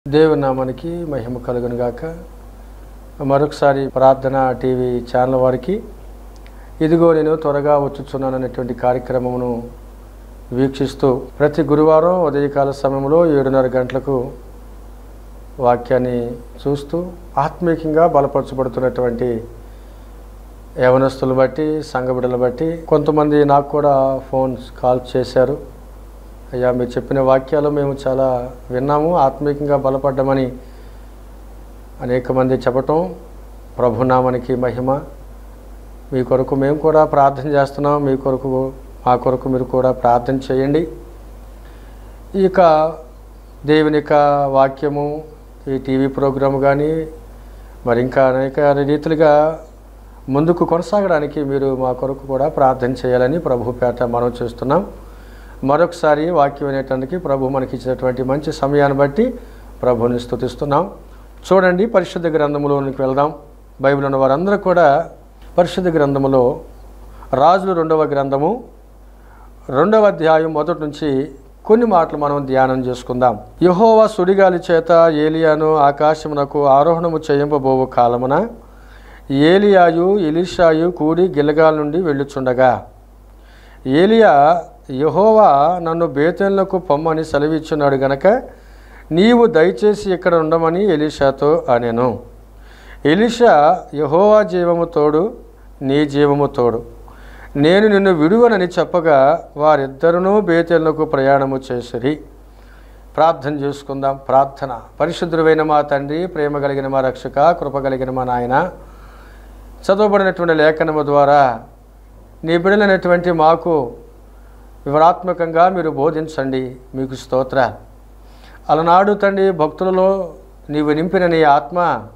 దేవుని నామానికి మహిమ కలుగును గాక మరొకసారి ప్రార్థన టీవీ ఛానల్ వారికి ఇదిగో నేను త్వరగా వచ్చుచున్నాను అనేటువంటి కార్యక్రమమును వీక్షిస్తూ ప్రతి గురువారం ఉదయకాల సమయంలో ఏడున్నర గంటలకు వాక్యాన్ని చూస్తూ ఆత్మీయంగా బలపరచబడుతున్నటువంటి యవనస్తులు బట్టి సంఘబిడ్డలు బట్టి కొంతమంది నాకు కూడా ఫోన్స్ కాల్ చేశారు అయ్యా మీరు చెప్పిన వాక్యాలు మేము చాలా విన్నాము ఆత్మీయంగా బలపడ్డామని అనేక మంది చెప్పటం ప్రభునామానికి మహిమ మీ కొరకు మేము కూడా ప్రార్థన చేస్తున్నాం మీ కొరకు మా కొరకు మీరు కూడా ప్రార్థన చేయండి ఇక దేవుని యొక్క వాక్యము ఈ టీవీ ప్రోగ్రాం కానీ మరి ఇంకా అనేక రీతిలుగా ముందుకు కొనసాగడానికి మీరు మా కొరకు కూడా ప్రార్థన చేయాలని ప్రభు పేట మనం చేస్తున్నాం మరొకసారి వాక్యం వినేటానికి ప్రభు మనకి ఇచ్చినటువంటి మంచి సమయాన్ని బట్టి ప్రభుని స్తుతిస్తున్నాం చూడండి పరిశుద్ధ గ్రంథములోనికి వెళ్దాం బైబిల్ ఉన్న వారందరూ కూడా పరిశుద్ధ గ్రంథములో రాజులు రెండవ గ్రంథము రెండవ అధ్యాయం మొదటి నుంచి కొన్ని మాటలు మనం ధ్యానం చేసుకుందాం యహోవా సుడిగాలి చేత ఏలియాను ఆకాశమునకు ఆరోహణము చేయింపబోవు కాలమున ఏలియాయు ఎలీషాయు కూడి గిలగాల నుండి వెళ్ళుచుండగా ఏలియా యహోవా నన్ను బేతేళ్లకు పొమ్మని సెలవిచ్చున్నాడు గనక నీవు దయచేసి ఇక్కడ ఉండమని ఎలీషాతో అనెను ఎలీషా యహోవా జీవము తోడు నీ జీవము తోడు నేను నిన్ను విడువనని చెప్పగా వారిద్దరునూ బేతేళ్లకు ప్రయాణము చేసిరి ప్రార్థన చేసుకుందాం ప్రార్థన పరిశుద్ధుడైన మా తండ్రి ప్రేమ కలిగిన మా రక్షక కృప కలిగిన మా నాయన చదవబడినటువంటి లేఖనము ద్వారా నీ బిడలైనటువంటి మాకు వివరాత్మకంగా మీరు బోధించండి మీకు స్తోత్ర అలనాడు తండ్రి భక్తులలో నీవు నింపిన నీ ఆత్మ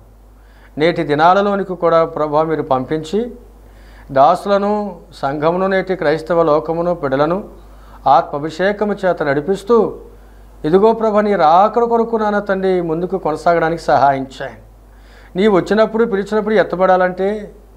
నేటి దినాలలోనికి కూడా ప్రభా మీరు పంపించి దాసులను సంఘమును నేటి క్రైస్తవ లోకమును బిడలను ఆత్మాభిషేకము చేత నడిపిస్తూ ఇదిగో ప్రభ నీ రాకడ కొరకు నాన్న తండ్రి ముందుకు కొనసాగడానికి సహాయం చేయండి నీ వచ్చినప్పుడు పిలిచినప్పుడు ఎత్తబడాలంటే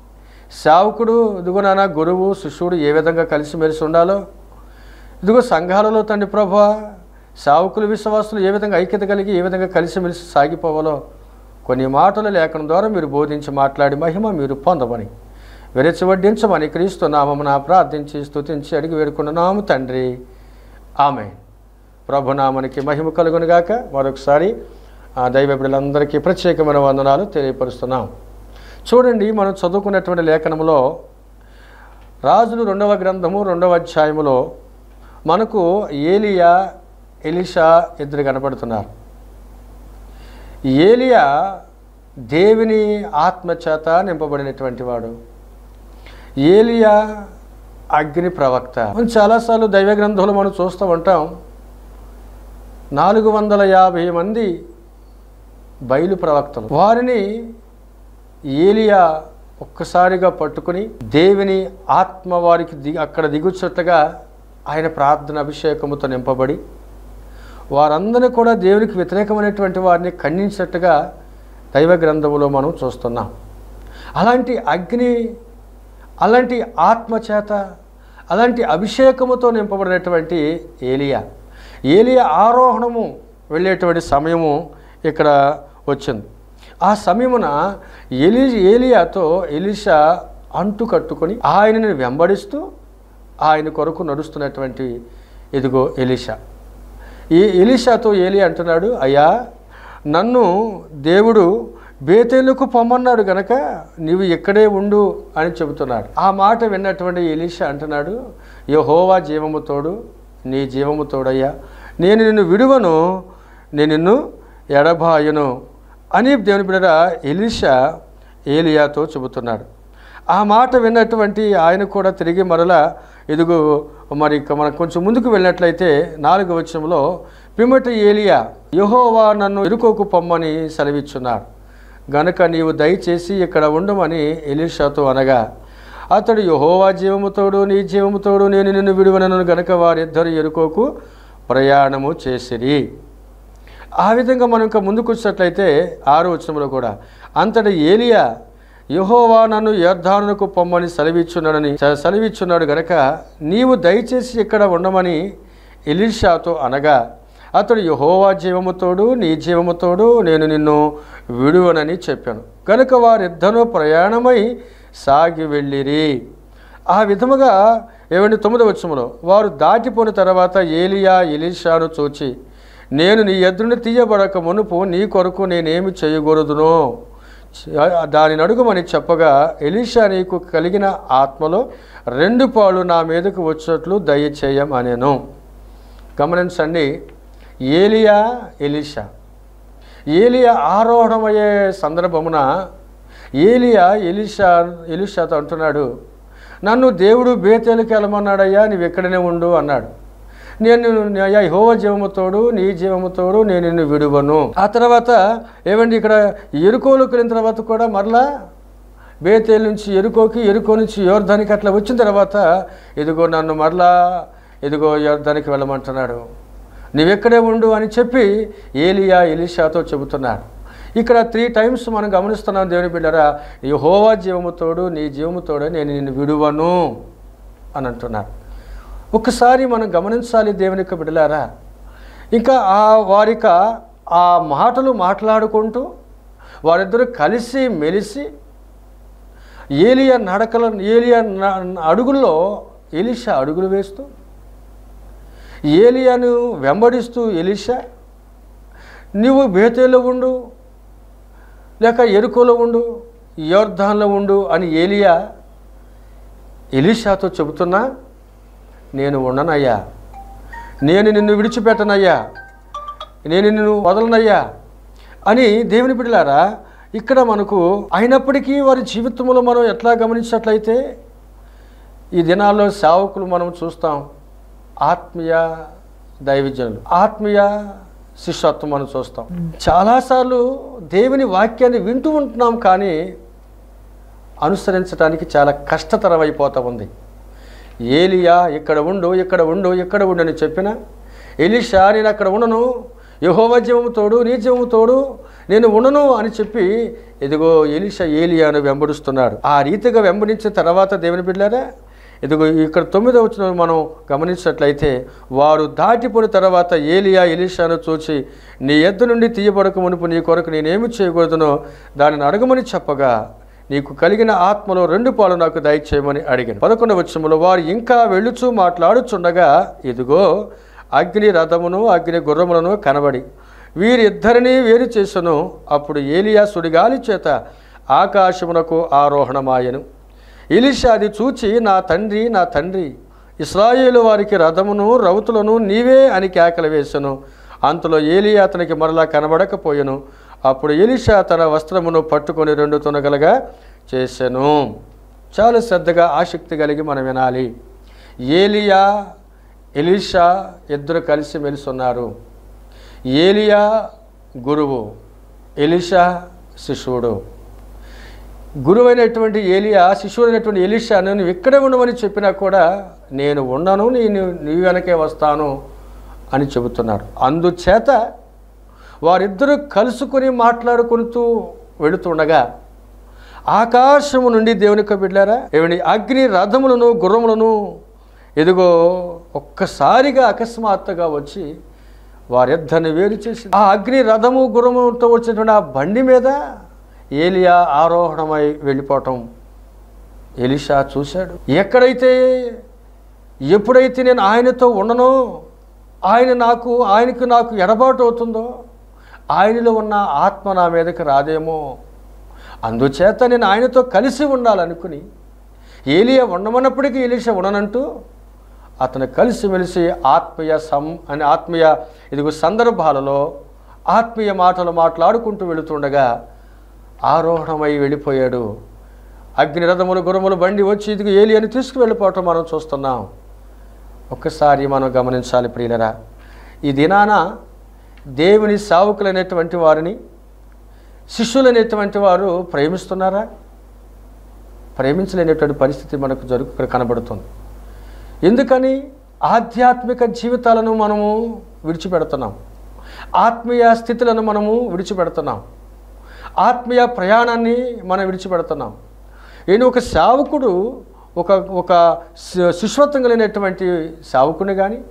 సేవకుడు ఇదిగో నాన్న గురువు శిష్యుడు ఏ విధంగా కలిసిమెలిసి ఉండాలో ఇదిగో సంఘాలలో తండ్రి ప్రభా సేవకులు విశ్వాసులు ఏ విధంగా ఐక్యత కలిగి ఏ విధంగా కలిసిమెలిసి సాగిపోవాలో కొన్ని మాటలు లేఖనం ద్వారా మీరు బోధించి మాట్లాడి మహిమ మీరు పొందమని విరచి వడ్డించమని క్రీస్తు నామమున ప్రార్థించి స్తుతించి అడిగి వేడుకున్నాము తండ్రి ఆమె ప్రభునామనికి మహిమ కలుగునుగాక మరొకసారి ఆ దైవ బిడ్డలందరికీ ప్రత్యేకమైన వందనాలు తెలియపరుస్తున్నాం చూడండి మనం చదువుకున్నటువంటి లేఖనంలో రాజులు రెండవ గ్రంథము రెండవ అధ్యాయములో మనకు ఏలియా ఎలిషా ఇద్దరు కనపడుతున్నారు ఏలియా దేవుని ఆత్మచేత నింపబడినటువంటి వాడు ఏలియా అగ్ని ప్రవక్త మనం చాలాసార్లు దైవ గ్రంథంలో మనం చూస్తూ ఉంటాం నాలుగు వందల యాభై మంది బయలు ప్రవక్తలు వారిని ఏలియా ఒక్కసారిగా పట్టుకుని దేవుని ఆత్మ వారికి దిగి అక్కడ దిగుచుట్టగా ఆయన ప్రార్థన అభిషేకముతో నింపబడి వారందరినీ కూడా దేవునికి వ్యతిరేకమైనటువంటి వారిని ఖండించినట్టుగా దైవ గ్రంథములో మనం చూస్తున్నాం అలాంటి అగ్ని అలాంటి ఆత్మచేత అలాంటి అభిషేకముతో నింపబడినటువంటి ఏలియా ఏలియా ఆరోహణము వెళ్ళేటువంటి సమయము ఇక్కడ వచ్చింది ఆ సమయమున ఎలి ఏలియాతో ఎలిషా అంటు కట్టుకొని ఆయనని వెంబడిస్తూ ఆయన కొరకు నడుస్తున్నటువంటి ఇదిగో ఎలిషా ఈ ఎలిషాతో ఏలి అంటున్నాడు అయ్యా నన్ను దేవుడు బేతేలుకు పొమ్మన్నాడు గనక నీవు ఇక్కడే ఉండు అని చెబుతున్నాడు ఆ మాట విన్నటువంటి ఎలీషా అంటున్నాడు యహోవా జీవము తోడు నీ జీవము తోడయ్యా నేను నిన్ను విడువను నేను నిన్ను ఎడబాయను అని దేవుని బిడ్డ ఎలీషా ఏలియాతో చెబుతున్నాడు ఆ మాట విన్నటువంటి ఆయన కూడా తిరిగి మరలా ఇదిగో మరి ఇక మనం కొంచెం ముందుకు వెళ్ళినట్లయితే నాలుగు వచ్చంలో పిమ్మటి ఏలియా యహోవా నన్ను ఎరుకోకు పొమ్మని సెలవిచ్చున్నాడు గనుక నీవు దయచేసి ఇక్కడ ఉండమని ఎలీషాతో అనగా అతడు యహోవా జీవముతోడు నీ జీవముతోడు నేను నిన్ను విడువనను గనుక వారిద్దరు ఎరుకోకు ప్రయాణము చేసిరి ఆ విధంగా మనం ఇంకా ముందుకు వచ్చినట్లయితే ఆరో వచనంలో కూడా అంతటి ఏలియా యహోవా నన్ను యర్ధానుకు పొమ్మని సెలవిచ్చున్నాడని సెలవిచ్చున్నాడు గనక నీవు దయచేసి ఇక్కడ ఉండమని ఎలీషాతో అనగా అతడు యహోవా జీవముతోడు నీ జీవముతోడు నేను నిన్ను విడువనని చెప్పాను కనుక వారిద్దరూ ప్రయాణమై సాగి వెళ్ళిరి ఆ విధముగా ఏమండి తొమ్మిదవ వచ్చములో వారు దాటిపోయిన తర్వాత ఏలియా ఎలీషాను చూచి నేను నీ ఎదురుని తీయబడక మునుపు నీ కొరకు నేనేమి చేయకూడదునో దానిని అడుగుమని చెప్పగా ఎలీషా నీకు కలిగిన ఆత్మలో రెండు పాలు నా మీదకు వచ్చినట్లు దయచేయం అనేను గమనించండి ఏలియా ఎలీషా ఏలియా ఆరోహణమయ్యే సందర్భమున ఏలియా ఎలీషా ఎలీషాతో అంటున్నాడు నన్ను దేవుడు బేతేలుకి వెళ్ళమన్నాడయ్యా నీవు ఎక్కడనే ఉండు అన్నాడు నేను అయ్యా హోవ జీవముతోడు నీ జీవముతోడు నేను నిన్ను విడువను ఆ తర్వాత ఏమండి ఇక్కడ ఎరుకోలోకి వెళ్ళిన తర్వాత కూడా మరలా బేతేలు నుంచి ఎరుకోకి ఎరుకో నుంచి యోర్ధానికి అట్లా వచ్చిన తర్వాత ఇదిగో నన్ను మరలా ఇదిగో యోర్ధానికి వెళ్ళమంటున్నాడు నీవెక్కడే ఉండు అని చెప్పి ఏలియా ఎలిషాతో చెబుతున్నాడు ఇక్కడ త్రీ టైమ్స్ మనం గమనిస్తున్నాం దేవుని బిడ్డరా ఈ హోవా జీవముతోడు నీ జీవముతోడు నేను నిన్ను విడువను అని అంటున్నాడు ఒకసారి మనం గమనించాలి దేవుని యొక్క బిడ్డలారా ఇంకా ఆ వారిక ఆ మాటలు మాట్లాడుకుంటూ వారిద్దరూ కలిసి మెలిసి ఏలియా నడకల ఏలియా న- అడుగుల్లో ఎలిషా అడుగులు వేస్తూ ఏలియాను వెంబడిస్తూ ఎలిషా నువ్వు బేతేలో ఉండు లేక ఎరుకోలో ఉండు యోర్ధాన్లో ఉండు అని ఏలియా ఎలీషాతో చెబుతున్నా నేను ఉండనయ్యా నేను నిన్ను విడిచిపెట్టనయ్యా నేను నిన్ను వదలనయ్యా అని దేవుని బిడ్డలారా ఇక్కడ మనకు అయినప్పటికీ వారి జీవితంలో మనం ఎట్లా గమనించినట్లయితే ఈ దినాల్లో సేవకులు మనం చూస్తాం ఆత్మీయ దైవజనులు ఆత్మీయ శిష్యత్వం మనం చూస్తాం చాలాసార్లు దేవుని వాక్యాన్ని వింటూ ఉంటున్నాం కానీ అనుసరించడానికి చాలా కష్టతరం అయిపోతూ ఉంది ఏలియా ఇక్కడ ఉండు ఇక్కడ ఉండు ఇక్కడ ఉండు అని చెప్పిన ఎలిషా నేను అక్కడ ఉండను యహోవ జీవము తోడు నీ జీవము తోడు నేను ఉండను అని చెప్పి ఇదిగో ఎలిషా ఏలియాను వెంబడిస్తున్నాడు ఆ రీతిగా వెంబడించిన తర్వాత దేవుని బిడ్డారా ఇదిగో ఇక్కడ తొమ్మిదో వచ్చిన మనం గమనించినట్లయితే వారు దాటిపోయిన తర్వాత ఏలియా ఎలీషాను చూచి నీ ఎద్దు నుండి తీయబడక మునుపు నీ కొరకు నేనేమి చేయకూడదునో దానిని అడగమని చెప్పగా నీకు కలిగిన ఆత్మలో రెండు పాలు నాకు దయచేయమని అడిగాను పదకొండవ వచ్చములో వారు ఇంకా వెళ్ళుచూ మాట్లాడుచుండగా ఇదిగో అగ్ని రథమును అగ్ని గుర్రములను కనబడి వీరిద్దరినీ వేరు చేసెను అప్పుడు ఏలియా సుడిగాలి చేత ఆకాశమునకు ఆరోహణమాయను ఎలీషా అది చూచి నా తండ్రి నా తండ్రి ఇస్రాయేలు వారికి రథమును రౌతులను నీవే అని కేకలు వేసెను అంతలో ఏలియా అతనికి మరలా కనబడకపోయెను అప్పుడు ఎలీషా తన వస్త్రమును పట్టుకొని రెండు తునగలుగా చేసెను చాలా శ్రద్ధగా ఆసక్తి కలిగి మనం వినాలి ఏలియా ఎలీషా ఇద్దరు కలిసి మెలిసున్నారు ఏలియా గురువు ఎలీషా శిశువుడు గురువైనటువంటి ఏలియా శిశువుడైనటువంటి ఎలీషాను నువ్వు ఇక్కడే ఉండమని చెప్పినా కూడా నేను ఉండను నేను నీ వెనకే వస్తాను అని చెబుతున్నాడు అందుచేత వారిద్దరూ కలుసుకొని మాట్లాడుకుంటూ వెళుతుండగా ఆకాశము నుండి దేవుని యొక్క బిడ్డారా ఏమండి అగ్ని రథములను గుర్రములను ఎదుగో ఒక్కసారిగా అకస్మాత్తుగా వచ్చి వారిద్దరిని వేరు చేసి ఆ అగ్ని రథము గుర్రముతో వచ్చినటువంటి ఆ బండి మీద ఏలియా ఆరోహణమై వెళ్ళిపోవటం ఎలిషా చూశాడు ఎక్కడైతే ఎప్పుడైతే నేను ఆయనతో ఉండనో ఆయన నాకు ఆయనకు నాకు ఎడబాటు అవుతుందో ఆయనలో ఉన్న ఆత్మ నా మీదకి రాదేమో అందుచేత నేను ఆయనతో కలిసి ఉండాలనుకుని ఏలియా ఉండమన్నప్పటికీ ఎలిషా ఉండనంటూ అతను కలిసిమెలిసి ఆత్మీయ సం అని ఆత్మీయ ఇదిగో సందర్భాలలో ఆత్మీయ మాటలు మాట్లాడుకుంటూ వెళుతుండగా ఆరోహణమై వెళ్ళిపోయాడు అగ్నిరథములు గురములు బండి వచ్చి ఇదిగో ఏలి అని తీసుకువెళ్ళిపోవటం మనం చూస్తున్నాం ఒక్కసారి మనం గమనించాలి ప్రియులరా ఈ దినాన దేవుని సావుకులైనటువంటి వారిని శిష్యులైనటువంటి వారు ప్రేమిస్తున్నారా ప్రేమించలేనటువంటి పరిస్థితి మనకు జరుగు ఇక్కడ కనబడుతుంది ఎందుకని ఆధ్యాత్మిక జీవితాలను మనము విడిచిపెడుతున్నాం ఆత్మీయ స్థితులను మనము విడిచిపెడుతున్నాం ఆత్మీయ ప్రయాణాన్ని మనం విడిచిపెడుతున్నాం నేను ఒక సేవకుడు ఒక ఒక శి- శిష్యత్వం కలిగినటువంటి సేవకుని కానీ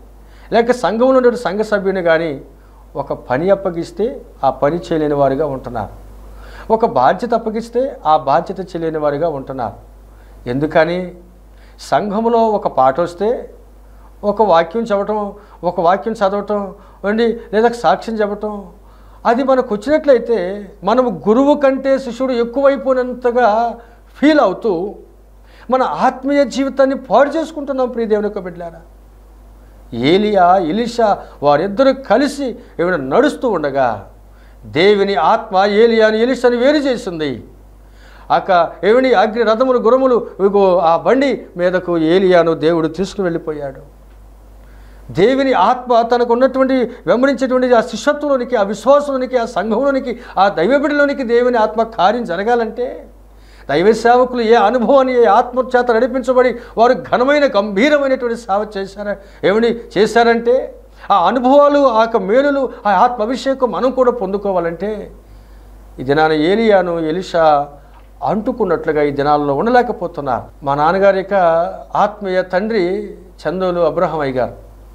లేక సంఘంలో ఉండే సంఘ సభ్యుని కానీ ఒక పని అప్పగిస్తే ఆ పని చేయలేని వారిగా ఉంటున్నారు ఒక బాధ్యత అప్పగిస్తే ఆ బాధ్యత చేయలేని వారిగా ఉంటున్నారు ఎందుకని సంఘంలో ఒక పాట వస్తే ఒక వాక్యం చెప్పటం ఒక వాక్యం చదవటం అండి లేదా సాక్ష్యం చెప్పటం అది మనకు వచ్చినట్లయితే మనము గురువు కంటే శిష్యుడు ఎక్కువైపోయినంతగా ఫీల్ అవుతూ మన ఆత్మీయ జీవితాన్ని పాడు చేసుకుంటున్నాం ప్రియ దేవుని యొక్క బిడ్డలారా ఏలియా ఎలిషా వారిద్దరూ కలిసి ఏమైనా నడుస్తూ ఉండగా దేవుని ఆత్మ ఏలియాని ఎలిషాని వేరు చేసింది అక ఏమిని అగ్ని రథములు గురములు ఇగో ఆ బండి మీదకు ఏలియాను దేవుడు తీసుకుని వెళ్ళిపోయాడు దేవుని ఆత్మ తనకు ఉన్నటువంటి వెంబడించేటువంటి ఆ శిష్యత్వంలోనికి ఆ విశ్వాసంలోనికి ఆ సంఘంలోనికి ఆ దైవబిడిలోనికి దేవుని ఆత్మ కార్యం జరగాలంటే దైవ సేవకులు ఏ అనుభవాన్ని ఏ ఆత్మ చేత నడిపించబడి వారు ఘనమైన గంభీరమైనటువంటి సేవ చేశారా ఏమని చేశారంటే ఆ అనుభవాలు ఆ యొక్క మేలులు ఆ ఆత్మ అభిషేకం మనం కూడా పొందుకోవాలంటే ఈ దినాన ఏలియాను ఎలిషా అంటుకున్నట్లుగా ఈ దినాల్లో ఉండలేకపోతున్నారు మా నాన్నగారి యొక్క ఆత్మీయ తండ్రి చందోలు అబ్రహం అయ్య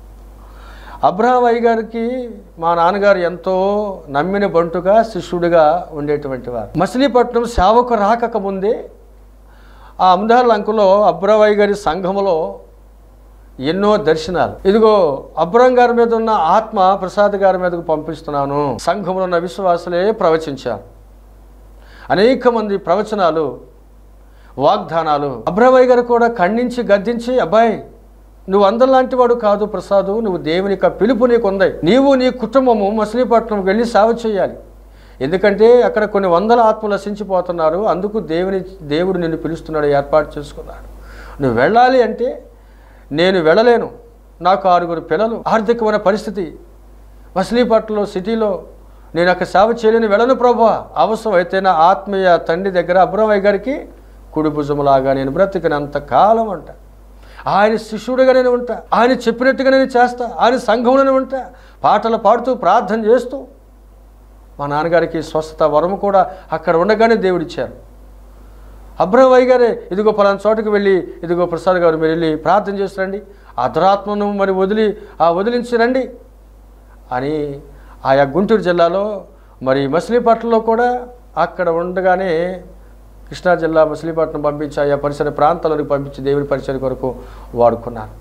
అబ్రహం అయ్య గారికి మా నాన్నగారు ఎంతో నమ్మిన బంటుగా శిష్యుడిగా ఉండేటువంటి వారు మచిలీపట్నం సేవకు రాకక ముందే ఆ అమ్దార్ లంకలో అబ్రహం గారి సంఘములో ఎన్నో దర్శనాలు ఇదిగో అబ్రహం గారి మీద ఉన్న ఆత్మ ప్రసాద్ గారి మీదకు పంపిస్తున్నాను సంఘంలో ఉన్న విశ్వాసులే ప్రవచించారు అనేక మంది ప్రవచనాలు వాగ్దానాలు అబ్రహ్మయ్య గారు కూడా ఖండించి గద్దించి అబ్బాయి నువ్వు అందరిలాంటి వాడు కాదు ప్రసాదు నువ్వు దేవుని యొక్క పిలుపు నీకు ఉంది నీవు నీ కుటుంబము మచిలీపట్నంకి వెళ్ళి సేవ చేయాలి ఎందుకంటే అక్కడ కొన్ని వందల ఆత్మలు నశించిపోతున్నారు అందుకు దేవుని దేవుడు నిన్ను పిలుస్తున్నాడు ఏర్పాటు చేసుకున్నాడు నువ్వు వెళ్ళాలి అంటే నేను వెళ్ళలేను నాకు ఆరుగురు పిల్లలు ఆర్థికమైన పరిస్థితి మచిలీపట్నంలో సిటీలో నేను అక్కడ సేవ చేయలేని వెళ్ళను ప్రభా అవసరం అయితే నా ఆత్మీయ తండ్రి దగ్గర అబ్రమయ్య గారికి కుడి భుజములాగా నేను బ్రతికినంత కాలం అంట ఆయన శిష్యుడిగా నేను ఉంటా ఆయన చెప్పినట్టుగా నేను చేస్తా ఆయన సంఘంలోనే ఉంటా పాటలు పాడుతూ ప్రార్థన చేస్తూ మా నాన్నగారికి స్వస్థత వరము కూడా అక్కడ ఉండగానే దేవుడిచ్చారు అబ్రహ్మయ్య గారే ఇదిగో పలానా చోటుకు వెళ్ళి ఇదిగో ప్రసాద్ గారు మీరు వెళ్ళి ప్రార్థన చేసి రండి అధరాత్మను మరి వదిలి ఆ వదిలించి రండి అని ఆయా గుంటూరు జిల్లాలో మరి మచిలీపట్నంలో కూడా అక్కడ ఉండగానే కృష్ణా జిల్లా మచిలీపట్నం పంపించి ఆయా పరిసర ప్రాంతాలకు పంపించి దేవుని పరిచయం కొరకు వాడుకున్నారు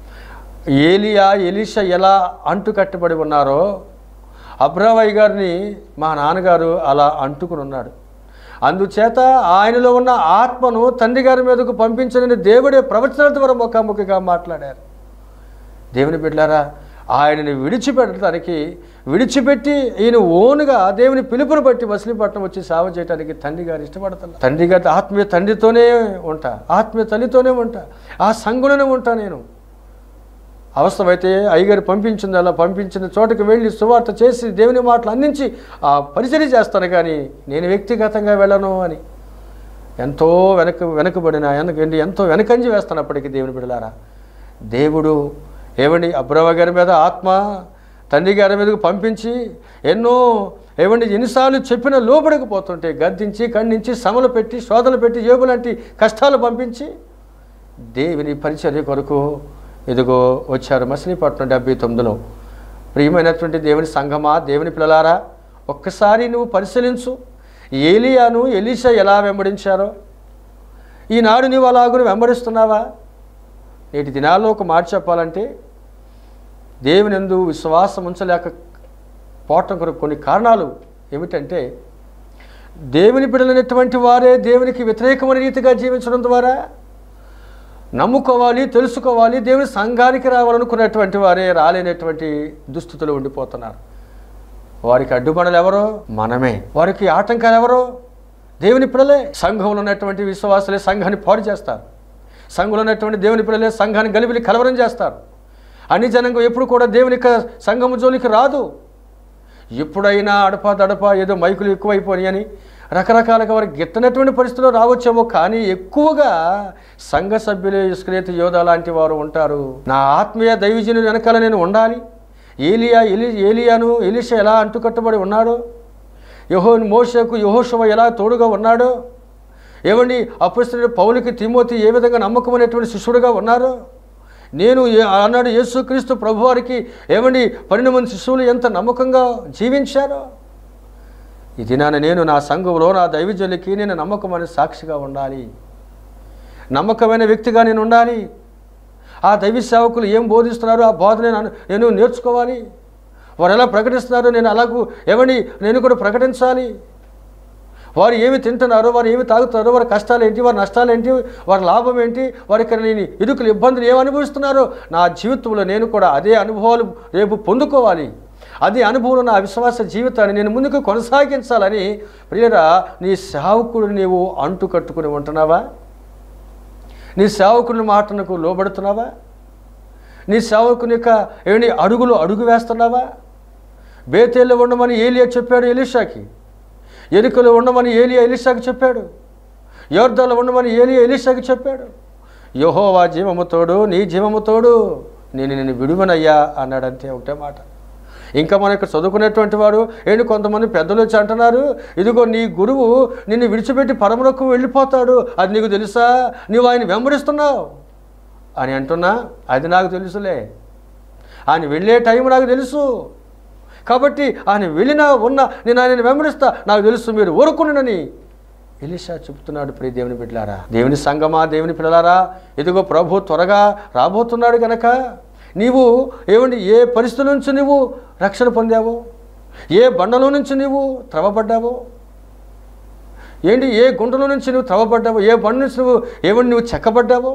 ఏలియా ఎలీషా ఎలా అంటుకట్టబడి ఉన్నారో అబ్రావయ్య గారిని మా నాన్నగారు అలా అంటుకుని ఉన్నాడు అందుచేత ఆయనలో ఉన్న ఆత్మను తండ్రి గారి మీదకు పంపించని దేవుడే ప్రవచనాల ద్వారా ముఖాముఖిగా మాట్లాడారు దేవుని బిడ్డారా ఆయనని విడిచిపెట్టడానికి విడిచిపెట్టి ఈయన ఓనుగా దేవుని పిలుపుని బట్టి మచిలీపట్నం వచ్చి సేవ చేయడానికి తండ్రి గారు ఇష్టపడతాను తండ్రి గారి ఆత్మీయ తండ్రితోనే ఉంటా ఆత్మీయ తల్లితోనే ఉంటా ఆ సంగులోనే ఉంటా నేను అవసరమైతే అయ్యగారు పంపించింది అలా పంపించిన చోటకి వెళ్ళి సువార్త చేసి దేవుని మాటలు అందించి ఆ పరిచర్య చేస్తాను కానీ నేను వ్యక్తిగతంగా వెళ్ళను అని ఎంతో వెనక వెనకబడిన వెనక ఎంతో వెనకంజి వేస్తున్నప్పటికీ దేవుని బిడలారా దేవుడు ఏమండి అబ్రవ గారి మీద ఆత్మ తండ్రి గారి మీదకు పంపించి ఎన్నో ఏమండి ఎన్నిసార్లు చెప్పిన లోబడకపోతుంటే గద్దించి ఖండించి సమలు పెట్టి శోధనలు పెట్టి జేబులాంటి కష్టాలు పంపించి దేవుని పరిచర్య కొరకు ఇదిగో వచ్చారు మచిలీపట్నం డెబ్బై తొమ్మిదిలో ప్రియమైనటువంటి దేవుని సంఘమా దేవుని పిల్లలారా ఒక్కసారి నువ్వు పరిశీలించు ఏలియాను ఎలీషా ఎలా వెంబడించారో ఈనాడు నీవు అలాగును వెంబడిస్తున్నావా నేటి దినాల్లో ఒక మాట చెప్పాలంటే దేవుని ఎందు విశ్వాసం ఉంచలేక పోవటం కొరకు కొన్ని కారణాలు ఏమిటంటే దేవుని బిడలైనటువంటి వారే దేవునికి వ్యతిరేకమైన రీతిగా జీవించడం ద్వారా నమ్ముకోవాలి తెలుసుకోవాలి దేవుని సంఘానికి రావాలనుకున్నటువంటి వారే రాలేనటువంటి దుస్థితులు ఉండిపోతున్నారు వారికి అడ్డుపడలు ఎవరో మనమే వారికి ఆటంకాలు ఎవరో దేవుని పిల్లలే సంఘంలో ఉన్నటువంటి విశ్వాసులే సంఘాన్ని పాడు చేస్తారు సంఘంలో ఉన్నటువంటి దేవుని పిల్లలే సంఘాన్ని గలిబిలి కలవరం చేస్తారు అన్ని జనంగా ఎప్పుడు కూడా దేవుని యొక్క సంఘము జోలికి రాదు ఎప్పుడైనా అడప దడప ఏదో మైకులు ఎక్కువైపోయి అని రకరకాలుగా వారికి గిట్టనటువంటి పరిస్థితుల్లో రావచ్చేమో కానీ ఎక్కువగా సంఘ సభ్యులు ఇస్క్రేత యోధ లాంటి వారు ఉంటారు నా ఆత్మీయ దైవజను వెనకాల నేను ఉండాలి ఏలియా ఎలి ఏలియాను ఎలిషా ఎలా అంటుకట్టబడి ఉన్నాడో యహో మోషకు యహోషవ ఎలా తోడుగా ఉన్నాడో ఏమండి అపుస్తుడు పౌలికి తిమోతి ఏ విధంగా నమ్మకమైనటువంటి శిష్యుడుగా ఉన్నారో నేను ఏ- ఆనాడు యేసుక్రీస్తు ప్రభువారికి ఏమండి పన్నెండు మంది శిశువులు ఎంత నమ్మకంగా జీవించారో ఈ దినాన నేను నా సంఘంలో నా దైవజనులకి నేను నమ్మకమైన సాక్షిగా ఉండాలి నమ్మకమైన వ్యక్తిగా నేను ఉండాలి ఆ దైవ సేవకులు ఏం బోధిస్తున్నారో ఆ బోధ నేను అను- నేను నేర్చుకోవాలి వారు ఎలా ప్రకటిస్తున్నారో నేను అలాగూ ఏమని నేను కూడా ప్రకటించాలి వారు ఏమి తింటున్నారో వారు ఏమి తాగుతున్నారో వారి కష్టాలు ఏంటి వారి నష్టాలు ఏంటి వారి లాభం ఏంటి వారికి నేను ఇరుకులు ఇబ్బందులు ఏమి అనుభవిస్తున్నారో నా జీవితంలో నేను కూడా అదే అనుభవాలు రేపు పొందుకోవాలి అదే అనుభవం నా విశ్వాస జీవితాన్ని నేను ముందుకు కొనసాగించాలని ప్రియరా నీ సేవకుడు నీవు అంటు కట్టుకుని ఉంటున్నావా నీ సేవకుని మాటలకు లోబడుతున్నావా నీ సేవకుని యొక్క ఏమి అడుగులు అడుగు వేస్తున్నావా బేతేళ్ళు ఉండమని ఏలియా చెప్పాడు ఎలీషాకి ఎరుకలు ఉండమని ఏలియా ఎలీషాకి చెప్పాడు యోర్దాలు ఉండమని ఏలియా ఎలీషాకి చెప్పాడు యహోవా జీవముతోడు నీ జీవముతోడు నేను నేను విడువనయ్యా అన్నాడు అంతే ఒకటే మాట ఇంకా మన ఇక్కడ చదువుకునేటువంటి వాడు ఏంటి కొంతమంది పెద్దలు వచ్చి అంటున్నారు ఇదిగో నీ గురువు నిన్ను విడిచిపెట్టి పరములకు వెళ్ళిపోతాడు అది నీకు తెలుసా నీవు ఆయన వెంబడిస్తున్నావు అని అంటున్నా అది నాకు తెలుసులే ఆయన వెళ్ళే టైం నాకు తెలుసు కాబట్టి ఆయన వెళ్ళినా ఉన్నా నేను ఆయనని వెంబడిస్తా నాకు తెలుసు మీరు ఊరుకునని ఎలిషా చెప్తున్నాడు ప్రియ దేవుని బిడ్డలారా దేవుని సంగమా దేవుని పిల్లలారా ఇదిగో ప్రభు త్వరగా రాబోతున్నాడు గనక నీవు ఏమండి ఏ పరిస్థితుల నుంచి నువ్వు రక్షణ పొందావో ఏ బండలో నుంచి నీవు త్రవబడ్డావో ఏంటి ఏ గుంటలో నుంచి నువ్వు త్రవబడ్డావో ఏ బండ నుంచి నువ్వు ఏమని నువ్వు చెక్కబడ్డావో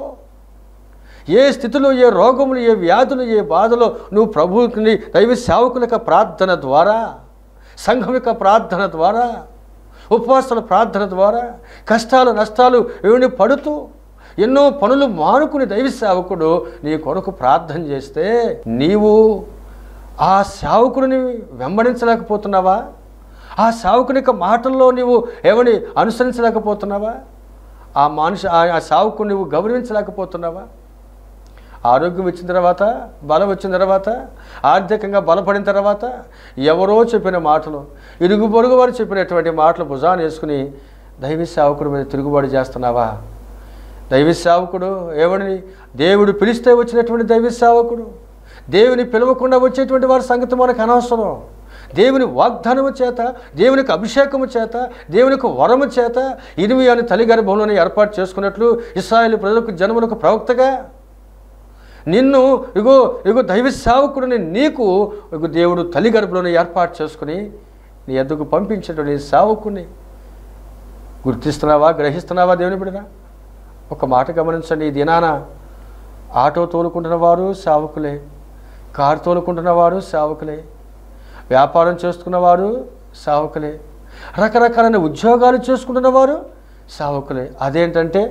ఏ స్థితిలో ఏ రోగములు ఏ వ్యాధులు ఏ బాధలో నువ్వు ప్రభువుని దైవ సేవకుల యొక్క ప్రార్థన ద్వారా సంఘం యొక్క ప్రార్థన ద్వారా ఉపవాసాల ప్రార్థన ద్వారా కష్టాలు నష్టాలు ఏమి పడుతూ ఎన్నో పనులు మానుకుని దైవ సేవకుడు నీ కొరకు ప్రార్థన చేస్తే నీవు ఆ సేవకుడిని వెంబడించలేకపోతున్నావా ఆ సేవకుని యొక్క మాటల్లో నీవు ఏమని అనుసరించలేకపోతున్నావా ఆ మనిషి ఆ ఆ సేవకుని నువ్వు గౌరవించలేకపోతున్నావా ఆరోగ్యం వచ్చిన తర్వాత బలం వచ్చిన తర్వాత ఆర్థికంగా బలపడిన తర్వాత ఎవరో చెప్పిన మాటలు ఇరుగు పొరుగు వారు చెప్పినటువంటి మాటలు భుజాన్ని వేసుకుని దైవ సేవకుడి మీద తిరుగుబాటు చేస్తున్నావా దైవ సేవకుడు ఏమని దేవుడు పిలిస్తే వచ్చినటువంటి దైవ సేవకుడు దేవుని పిలవకుండా వచ్చేటువంటి వారి సంగతి మనకు అనవసరం దేవుని వాగ్దానము చేత దేవునికి అభిషేకము చేత దేవునికి వరము చేత ఇనిమి అని తల్లి గర్భంలోనే ఏర్పాటు చేసుకున్నట్లు ఇస్రాయేల్ ప్రజలకు జన్మలకు ప్రవక్తగా నిన్ను ఇగో ఇగో దైవ సేవకుడిని నీకు ఇగో దేవుడు తల్లి గర్భంలోనే ఏర్పాటు చేసుకుని నీ ఎద్దుకు పంపించేటువంటి సేవకుని గుర్తిస్తున్నావా గ్రహిస్తున్నావా దేవుని బిడ్డరా ఒక మాట గమనించండి ఈ దినాన ఆటో తోలుకుంటున్న వారు సేవకులే కారు తోలుకుంటున్న వారు సేవకులే వ్యాపారం చేసుకున్నవారు సేవకులే రకరకాలైన ఉద్యోగాలు చేసుకుంటున్న వారు సేవకులే అదేంటంటే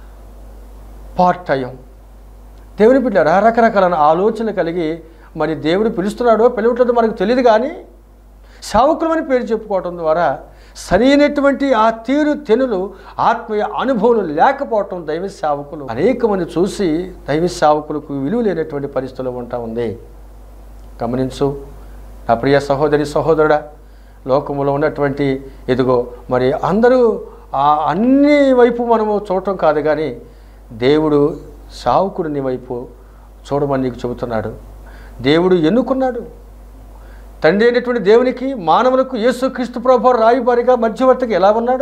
పార్ట్ టైం దేవుని బిడ్డారా రకరకాలైన ఆలోచన కలిగి మరి దేవుడు పిలుస్తున్నాడో పిలవట్లేదో మనకు తెలియదు కానీ సావుకులమని పేరు చెప్పుకోవటం ద్వారా సరైనటువంటి ఆ తీరు తెనులు ఆత్మీయ అనుభవం లేకపోవటం దైవ సేవకులు అనేక మంది చూసి దైవ సేవకులకు విలువ లేనటువంటి పరిస్థితులు ఉంటా ఉంది గమనించు నా ప్రియ సహోదరి సహోదరుడా లోకములో ఉన్నటువంటి ఇదిగో మరి అందరూ ఆ అన్ని వైపు మనము చూడటం కాదు కానీ దేవుడు సావుకుడిని వైపు చూడమని నీకు చెబుతున్నాడు దేవుడు ఎన్నుకున్నాడు తండ్రి అయినటువంటి దేవునికి మానవులకు యేసు క్రీస్తు ప్రభు రాయబారిగా మధ్యవర్తిగా ఎలా ఉన్నాడో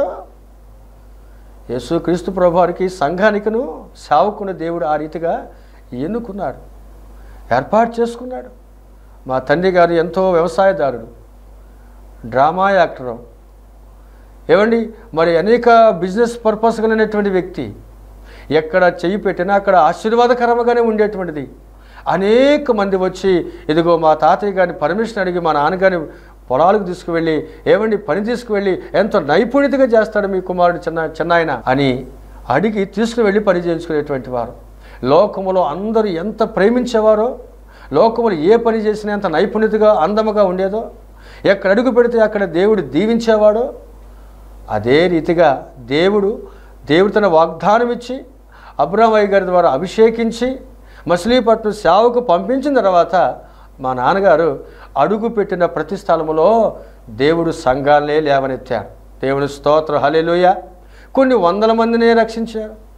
యేసు క్రీస్తు ప్రభువారికి సంఘానికిను సావుకుని దేవుడు ఆ రీతిగా ఎన్నుకున్నాడు ఏర్పాటు చేసుకున్నాడు మా తండ్రి గారు ఎంతో వ్యవసాయదారుడు డ్రామా యాక్టరు ఏమండి మరి అనేక బిజినెస్ పర్పస్ కలిగినటువంటి వ్యక్తి ఎక్కడ చెయ్యి పెట్టినా అక్కడ ఆశీర్వాదకరంగానే ఉండేటువంటిది అనేక మంది వచ్చి ఇదిగో మా తాతయ్య గారిని పర్మిషన్ అడిగి మా నాన్నగారిని పొలాలకు తీసుకువెళ్ళి ఏమండి పని తీసుకువెళ్ళి ఎంతో నైపుణ్యతగా చేస్తాడు మీ కుమారుడు చిన్న చిన్నాయన అని అడిగి తీసుకువెళ్ళి పని చేయించుకునేటువంటి వారు లోకములో అందరూ ఎంత ప్రేమించేవారో లోకములు ఏ పని చేసినా ఎంత నైపుణ్యతగా అందముగా ఉండేదో ఎక్కడ అడుగు పెడితే అక్కడ దేవుడు దీవించేవాడో అదే రీతిగా దేవుడు దేవుడు తన వాగ్దానం ఇచ్చి అబ్రామయ్య గారి ద్వారా అభిషేకించి మచిలీపట్నం సేవకు పంపించిన తర్వాత మా నాన్నగారు అడుగు పెట్టిన ప్రతి స్థలములో దేవుడు సంఘాలనే లేవనెత్తాడు దేవుని స్తోత్ర హలెలుయ కొన్ని వందల మందినే రక్షించారు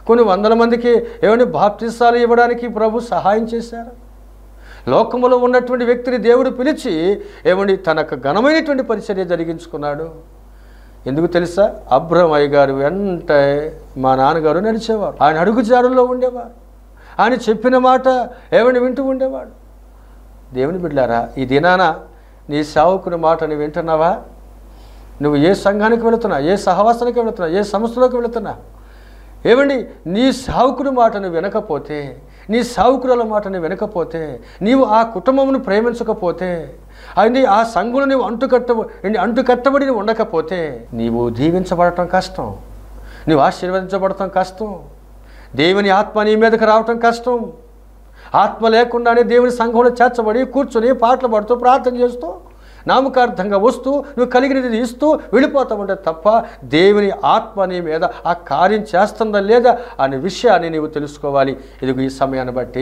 కొన్ని వందల మందికి ఏమండి బాప్తిస్తాలు ఇవ్వడానికి ప్రభు సహాయం చేశారు లోకములో ఉన్నటువంటి వ్యక్తిని దేవుడు పిలిచి ఏమండి తనకు ఘనమైనటువంటి పరిచర్య జరిగించుకున్నాడు ఎందుకు తెలుసా అబ్రహ్మయ్య గారు వెంట మా నాన్నగారు నడిచేవారు ఆయన అడుగుజారుల్లో ఉండేవారు ఆయన చెప్పిన మాట ఏమని వింటూ ఉండేవాడు దేవుని బిడ్డారా ఈ దినాన నీ సేవకుని మాట నువ్వు వింటున్నావా నువ్వు ఏ సంఘానికి వెళుతున్నా ఏ సహవాసానికి వెళుతున్నా ఏ సంస్థలోకి వెళుతున్నా ఏమండి నీ సావుకుడి మాటను వినకపోతే నీ సావుకురాల మాటను వినకపోతే నీవు ఆ కుటుంబమును ప్రేమించకపోతే అది ఆ సంఘులు నీవు అంటుకట్ట అంటుకట్టబడి నువ్వు ఉండకపోతే నీవు దీవించబడటం కష్టం నీవు ఆశీర్వదించబడటం కష్టం దేవుని ఆత్మ నీ మీదకి రావటం కష్టం ఆత్మ లేకుండానే దేవుని సంఘంలో చేర్చబడి కూర్చొని పాటలు పాడుతూ ప్రార్థన చేస్తూ నామకార్థంగా వస్తూ నువ్వు కలిగినది ఇస్తూ వెళ్ళిపోతా ఉంటే తప్ప దేవుని ఆత్మ నీ మీద ఆ కార్యం చేస్తుందా లేదా అనే విషయాన్ని నీవు తెలుసుకోవాలి ఇదిగో ఈ సమయాన్ని బట్టి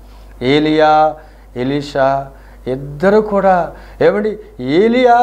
ఏలియా ఎలీషా ఇద్దరు కూడా ఏమండి ఏలియా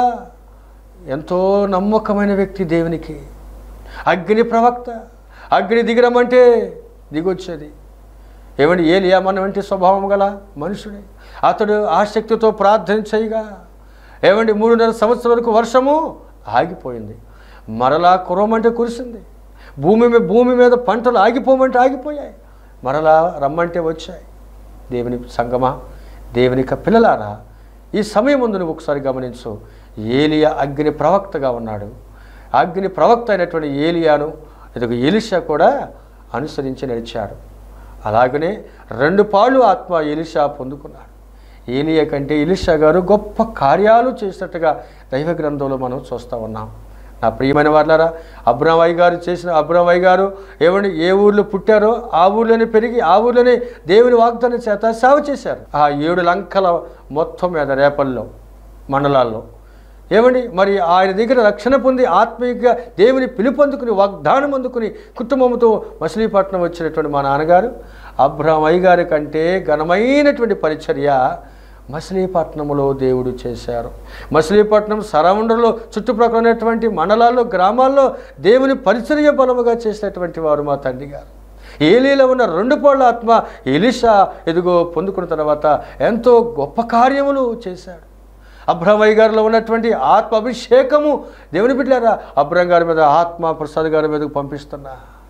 ఎంతో నమ్మకమైన వ్యక్తి దేవునికి అగ్ని ప్రవక్త అగ్ని దిగరమంటే దిగొచ్చేది ఏమండి ఏలియా మన వంటి స్వభావం గల మనుషుడే అతడు ఆసక్తితో ప్రార్థన చేయగా ఏమండి మూడున్నర సంవత్సరం వరకు వర్షము ఆగిపోయింది మరలా కురవమంటే కురిసింది భూమి మీద భూమి మీద పంటలు ఆగిపోమంటే ఆగిపోయాయి మరలా రమ్మంటే వచ్చాయి దేవుని సంగమా దేవుని యొక్క పిల్లలారా ఈ సమయం ముందు నువ్వు ఒకసారి గమనించు ఏలియా అగ్ని ప్రవక్తగా ఉన్నాడు అగ్ని ప్రవక్త అయినటువంటి ఏలియాను ఇదొక ఎలిషా కూడా అనుసరించి నడిచాడు అలాగనే రెండు పాళ్ళు ఆత్మ ఎలిషా పొందుకున్నాడు ఏలియా కంటే ఎలిషా గారు గొప్ప కార్యాలు చేసినట్టుగా దైవ గ్రంథంలో మనం చూస్తూ ఉన్నాం నా ప్రియమైన వాళ్ళారా అబ్రామయ్య గారు చేసిన అబ్రామయ్య గారు ఏమండి ఏ ఊర్లో పుట్టారో ఆ ఊర్లోనే పెరిగి ఆ ఊర్లోనే దేవుని వాగ్దానం చేత సేవ చేశారు ఆ ఏడు లంకల మొత్తం మీద రేపల్లో మండలాల్లో ఏమండి మరి ఆయన దగ్గర రక్షణ పొంది ఆత్మీయంగా దేవుని పిలుపొందుకుని వాగ్దానం అందుకుని కుటుంబంతో మచిలీపట్నం వచ్చినటువంటి మా నాన్నగారు అబ్రామయ్య గారి కంటే ఘనమైనటువంటి పరిచర్య మచిలీపట్నంలో దేవుడు చేశారు మచిలీపట్నం సరౌండర్లో చుట్టుప్రక్కల ఉన్నటువంటి మండలాల్లో గ్రామాల్లో దేవుని పరిచర్య బలముగా చేసినటువంటి వారు మా తండ్రి గారు ఏలీలో ఉన్న రెండు పళ్ళ ఆత్మ ఎలిషా ఎదుగో పొందుకున్న తర్వాత ఎంతో గొప్ప కార్యములు చేశాడు అబ్రహ్మయ్య గారిలో ఉన్నటువంటి ఆత్మ అభిషేకము దేవుని బిడ్డారా అబ్రహం గారి మీద ఆత్మ ప్రసాద్ గారి మీదకు పంపిస్తున్నా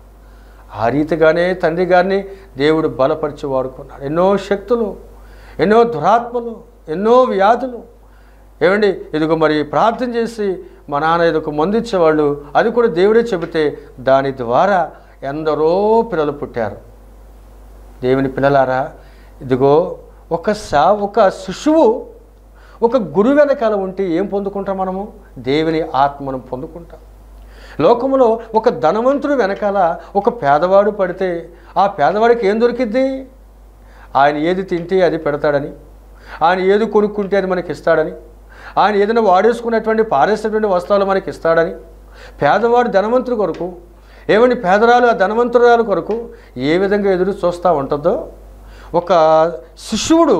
ఆ రీతిగానే తండ్రి గారిని దేవుడు బలపరిచి వాడుకున్నాడు ఎన్నో శక్తులు ఎన్నో దురాత్మలు ఎన్నో వ్యాధులు ఏమండి ఇదిగో మరి ప్రార్థన చేసి మా నాన్న ఇదొక మందు ఇచ్చేవాళ్ళు అది కూడా దేవుడే చెబితే దాని ద్వారా ఎందరో పిల్లలు పుట్టారు దేవుని పిల్లలారా ఇదిగో ఒక సా ఒక శిశువు ఒక గురువు వెనకాల ఉంటే ఏం పొందుకుంటాం మనము దేవుని ఆత్మను పొందుకుంటాం లోకంలో ఒక ధనవంతుడు వెనకాల ఒక పేదవాడు పడితే ఆ పేదవాడికి ఏం దొరికిద్ది ఆయన ఏది తింటే అది పెడతాడని ఆయన ఏది కొనుక్కుంటే అది మనకి ఇస్తాడని ఆయన ఏదైనా వాడేసుకున్నటువంటి పారేసినటువంటి వస్త్రాలు మనకి ఇస్తాడని పేదవాడు ధనవంతుడి కొరకు ఏమని పేదరాలు ఆ ధనవంతురాలు కొరకు ఏ విధంగా ఎదురు చూస్తూ ఉంటుందో ఒక శిశువుడు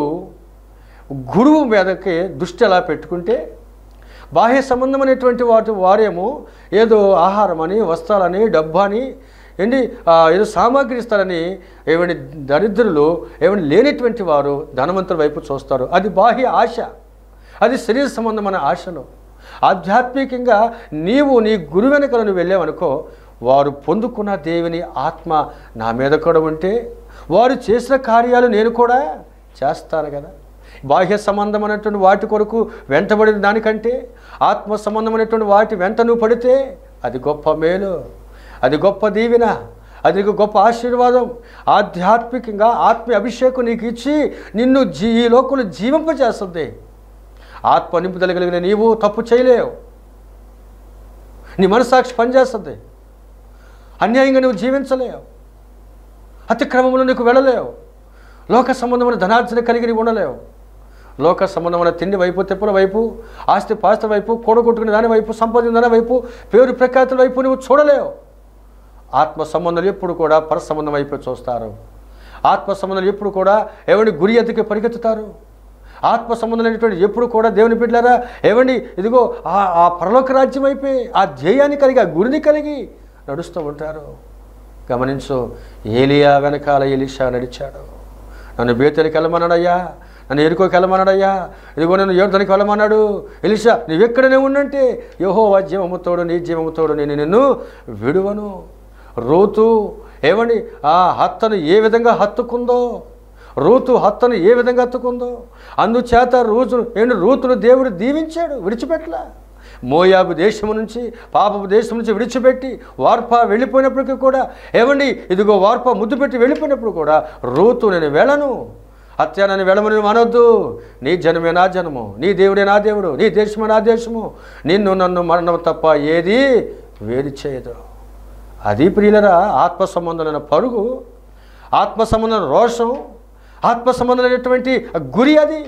గురువు మీదకి దృష్టి ఎలా పెట్టుకుంటే బాహ్య సంబంధమైనటువంటి వాటి వారేమో ఏదో ఆహారం అని వస్త్రాలని డబ్బు అని ఏంటి ఆ, ఏదో సామాగ్రి ఇస్తారని ఏమండి దరిద్రులు ఏమండి లేనటువంటి వారు ధనవంతుల వైపు చూస్తారు అది బాహ్య ఆశ అది శరీర సంబంధమైన ఆశలు ఆధ్యాత్మికంగా నీవు నీ గురు వెనుకలు నువ్వు వెళ్ళావనుకో వారు పొందుకున్న దేవుని ఆత్మ నా మీద కూడా ఉంటే వారు చేసిన కార్యాలు నేను కూడా చేస్తాను కదా బాహ్య సంబంధమైనటువంటి వాటి కొరకు వెంటబడిన దానికంటే ఆత్మ సంబంధమైనటువంటి వాటి వెంట నువ్వు పడితే అది గొప్ప మేలు అది గొప్ప దీవెన అది నీకు గొప్ప ఆశీర్వాదం ఆధ్యాత్మికంగా ఆత్మీయ అభిషేకం నీకు ఇచ్చి నిన్ను జీ ఈ లోకంలో జీవింపజేస్తుంది ఆత్మ నింపుదల కలిగిన నీవు తప్పు చేయలేవు నీ మనసాక్షి పనిచేస్తుంది అన్యాయంగా నువ్వు జీవించలేవు అతిక్రమంలో నీకు వెళ్ళలేవు లోక సంబంధమైన ధనార్జన కలిగి నీవు ఉండలేవు లోక సంబంధమైన తిండి వైపు తెప్పుల వైపు ఆస్తి పాస్తి వైపు కూడగొట్టుకునే దాని వైపు సంపాదించిన దాని వైపు పేరు ప్రఖ్యాతుల వైపు నువ్వు చూడలేవు ఆత్మ సంబంధాలు ఎప్పుడు కూడా పర సంబంధం వైపు చూస్తారు ఆత్మ సంబంధాలు ఎప్పుడు కూడా ఎవరిని గురి ఎద్దకి పరిగెత్తుతారు ఆత్మ సంబంధమైనటువంటి ఎప్పుడు కూడా దేవుని బిడ్డలారా ఏమండి ఇదిగో ఆ ఆ పరలోక రాజ్యం అయిపోయి ఆ ధ్యేయాన్ని కలిగి ఆ గురిని కలిగి నడుస్తూ ఉంటారు గమనించు ఏలియా వెనకాల ఎలిషా నడిచాడు నన్ను బేతలికి వెళ్ళమన్నాడయ్యా నన్ను ఎరుకోకి వెళ్ళమన్నాడయ్యా ఇదిగో నన్ను యోర్ధనికి వెళ్ళమన్నాడు ఎలిషా నువ్వెక్కడనే ఉండంటే యోహో జీవముతోడు నీ జీవముతోడు నేను నిన్ను విడువను రూతు ఏమండి ఆ హత్తను ఏ విధంగా హత్తుకుందో రూతు హత్తను ఏ విధంగా హత్తుకుందో అందుచేత రూతు ఏంటి రూతును దేవుడు దీవించాడు విడిచిపెట్టలా మోయాబు దేశం నుంచి పాపపు దేశం నుంచి విడిచిపెట్టి వార్ప వెళ్ళిపోయినప్పటికీ కూడా ఏమండి ఇదిగో వార్ప ముద్దు పెట్టి వెళ్ళిపోయినప్పుడు కూడా రూతు నేను వెళ్ళను హత్య నన్ను వెళ్ళమని అనొద్దు నీ జనమే నా జనము నీ దేవుడే నా దేవుడు నీ దేశమే నా దేశము నిన్ను నన్ను మరణం తప్ప ఏది వేడి చేయదు అది ప్రియులరా ఆత్మ సంబంధమైన పరుగు ఆత్మ సంబంధమైన రోషం ఆత్మ సంబంధమైనటువంటి గురి అది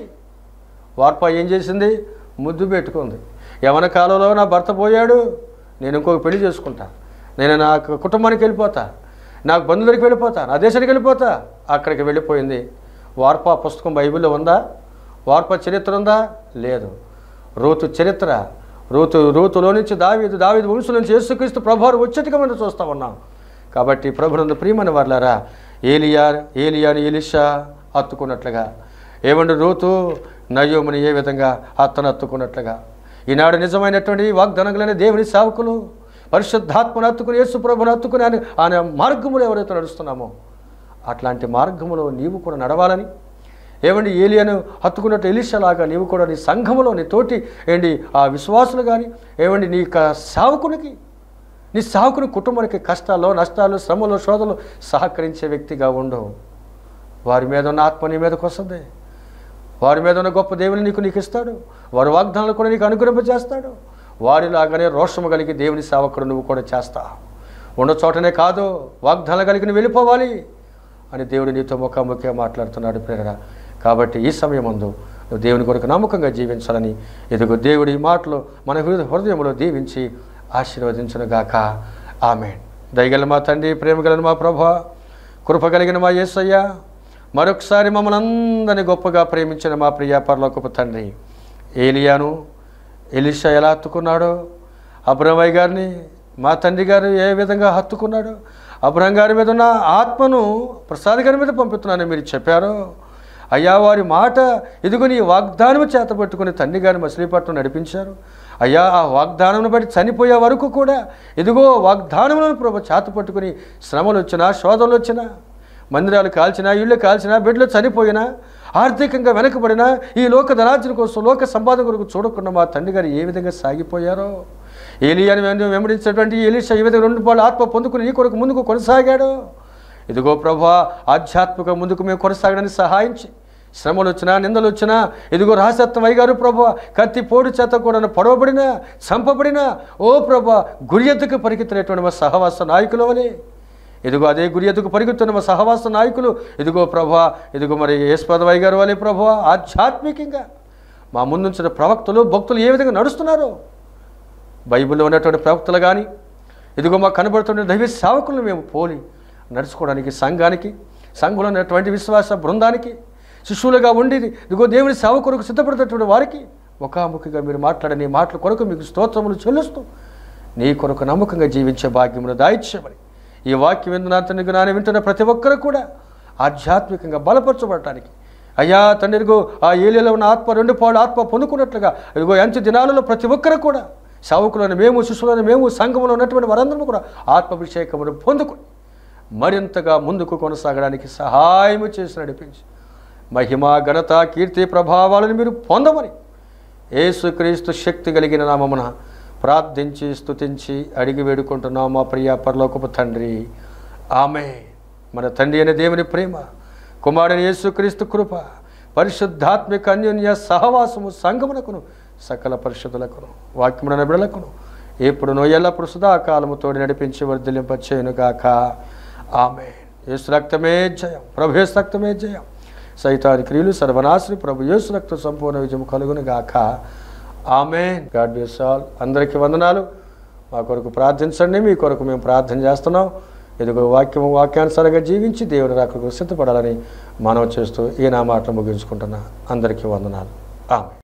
వార్ప ఏం చేసింది ముద్దు పెట్టుకుంది యవన కాలంలో నా భర్త పోయాడు నేను ఇంకొక పెళ్లి చేసుకుంటా నేను నా కుటుంబానికి వెళ్ళిపోతా నాకు బంధువులకి వెళ్ళిపోతా నా దేశానికి వెళ్ళిపోతా అక్కడికి వెళ్ళిపోయింది వార్ప పుస్తకం బైబిల్లో ఉందా వార్ప చరిత్ర ఉందా లేదు రూతు చరిత్ర రూతు రూతులో నుంచి దావీదు దావీదు వంశం నుంచి యేసుక్రీస్తు ప్రభువారు వచ్చేట్టుగా మనం చూస్తూ ఉన్నాం కాబట్టి ప్రభునందు ప్రియమైన వాళ్ళారా ఏలియా ఏలియాని ఎలిషా హత్తుకున్నట్లుగా ఏమండి రూతు నయోముని ఏ విధంగా అత్తను హత్తుకున్నట్లుగా ఈనాడు నిజమైనటువంటి వాగ్దానములైన దేవుని సేవకులు పరిశుద్ధాత్మను హత్తుకుని యేసు ప్రభుని హత్తుకుని ఆయన ఆయన మార్గములు ఎవరైతే నడుస్తున్నామో అట్లాంటి మార్గములో నీవు కూడా నడవాలని ఏమండి ఏలియను హత్తుకున్నట్టు ఎలిషలాగా నీవు కూడా నీ సంఘములో నీ తోటి ఏంటి ఆ విశ్వాసులు కానీ ఏమండి నీ యొక్క సేవకునికి నీ సేవకుని కుటుంబానికి కష్టాల్లో నష్టాలు శ్రమలు శోధలు సహకరించే వ్యక్తిగా ఉండవు వారి మీద ఉన్న ఆత్మ నీ మీదకి వస్తుంది వారి మీద ఉన్న గొప్ప దేవుని నీకు నీకు ఇస్తాడు వారి వాగ్దానాలు కూడా నీకు అనుగ్రహింపజేస్తాడు వారిలాగానే రోషము కలిగి దేవుని సేవకుడు నువ్వు కూడా చేస్తా ఉన్న చోటనే కాదు వాగ్దానాలు కలిగి నువ్వు వెళ్ళిపోవాలి అని దేవుడు నీతో ముఖాముఖిగా మాట్లాడుతున్నాడు ప్రేరణ కాబట్టి ఈ సమయం ముందు నువ్వు దేవుని కొరకు నమ్మకంగా జీవించాలని ఎదుగు దేవుడి ఈ మాటలు మన హృదయ హృదయంలో దీవించి ఆశీర్వదించునుగాక ఆమె దయగల మా తండ్రి ప్రేమగల మా ప్రభ కృప కలిగిన మా యేసయ్య మరొకసారి మమ్మల్ని అందరినీ గొప్పగా ప్రేమించిన మా ప్రియ పరలోకపు తండ్రి ఏలియాను ఎలిషా ఎలా హత్తుకున్నాడో అబ్రహ్మయ్య గారిని మా తండ్రి గారు ఏ విధంగా హత్తుకున్నాడో అబ్రహం గారి మీద ఉన్న ఆత్మను ప్రసాద్ గారి మీద పంపుతున్నానని మీరు చెప్పారు అయ్యా వారి మాట ఇదిగో నీ వాగ్దానము చేత పట్టుకుని తండ్రి గారిని మచిలీపట్నం నడిపించారు అయ్యా ఆ వాగ్దానమును బట్టి చనిపోయే వరకు కూడా ఇదిగో వాగ్దానములను ప్రభు చేత పట్టుకుని శ్రమలు వచ్చినా శోధనలు వచ్చినా మందిరాలు కాల్చినా ఇళ్ళు కాల్చినా బిడ్డలు చనిపోయినా ఆర్థికంగా వెనకబడినా ఈ లోక ధనార్జన కోసం లోక సంపాదన కొరకు చూడకుండా మా తండ్రి గారు ఏ విధంగా సాగిపోయారో ఏలియాని వెం- వెంబడించినటువంటి ఎలీషా ఈ విధంగా రెండు పాలు ఆత్మ పొందుకుని ఈ కొరకు ముందుకు కొనసాగాడు ఇదిగో ప్రభా ఆధ్యాత్మిక ముందుకు మేము కొనసాగడానికి సహాయించి శ్రమలు వచ్చినా నిందలు వచ్చినా ఇదిగో రహస్యత్వం అయ్యారు ప్రభా కత్తి పోటు చేత కూడా పొడవబడినా చంపబడినా ఓ ప్రభా గురి ఎద్దుకు పరిగెత్తినటువంటి మా సహవాస నాయకుల వలె ఇదిగో అదే గురి ఎద్దుకు పరిగెత్తున్న మా సహవాస నాయకులు ఇదిగో ప్రభా ఇదిగో మరి యేసుపదవయ్య గారు వలె ప్రభా ఆధ్యాత్మికంగా మా ముందుంచిన ప్రవక్తలు భక్తులు ఏ విధంగా నడుస్తున్నారో బైబిల్లో ఉన్నటువంటి ప్రవక్తలు కానీ ఇదిగో మాకు కనబడుతున్న దైవ సేవకులను మేము పోలి నడుచుకోవడానికి సంఘానికి సంఘంలో ఉన్నటువంటి విశ్వాస బృందానికి శిష్యులుగా ఉండి ఇదిగో దేవుని సేవ కొరకు సిద్ధపడుతున్నటువంటి వారికి ముఖాముఖిగా మీరు మాట్లాడని మాటల కొరకు మీకు స్తోత్రములు చెల్లిస్తూ నీ కొరకు నమ్మకంగా జీవించే భాగ్యమును దాయిచ్యమని ఈ వాక్యం విందునాథని జ్ఞానం వింటున్న ప్రతి ఒక్కరు కూడా ఆధ్యాత్మికంగా బలపరచబడటానికి అయ్యా తండ్రిగో ఆ ఏలియలో ఉన్న ఆత్మ రెండు పాలు ఆత్మ పొందుకున్నట్లుగా ఇదిగో ఎంచు దినాలలో ప్రతి ఒక్కరు కూడా సేవకులను మేము శిష్యులను మేము సంఘంలో ఉన్నటువంటి వారందరం కూడా ఆత్మాభిషేకమును పొందుకుని మరింతగా ముందుకు కొనసాగడానికి సహాయము చేసి నడిపించి మహిమ ఘనత కీర్తి ప్రభావాలను మీరు పొందమని యేసుక్రీస్తు శక్తి కలిగిన నామమున ప్రార్థించి స్తుతించి అడిగి వేడుకుంటున్నాం మా ప్రియ పరలోకపు తండ్రి ఆమె మన తండ్రి అనే దేవుని ప్రేమ కుమారుని యేసుక్రీస్తు కృప పరిశుద్ధాత్మిక అన్యోన్య సహవాసము సంగమునకును సకల పరిశుద్ధులకును వాక్యమున బిడలకును ఎప్పుడునో ఎల్లప్పుడు సుధాకాలము తోడి నడిపించి వర్ధిలింపచేయునుగాక ఆమె యేసు రక్తమే జయం ప్రభు యేసు రక్తమే జయం సైతాని క్రియలు సర్వనాశని ప్రభు యేసు రక్త సంపూర్ణ విజయం కలుగును గాక ఆమె గాడ్ బ్లెస్ ఆల్ అందరికీ వందనాలు మా కొరకు ప్రార్థించండి మీ కొరకు మేము ప్రార్థన చేస్తున్నాం ఇదిగో వాక్యం వాక్యానుసారంగా జీవించి దేవుని రాకకు సిద్ధపడాలని మనవి చేస్తూ ఈ నా మాటలు ముగించుకుంటున్నా అందరికీ వందనాలు ఆమె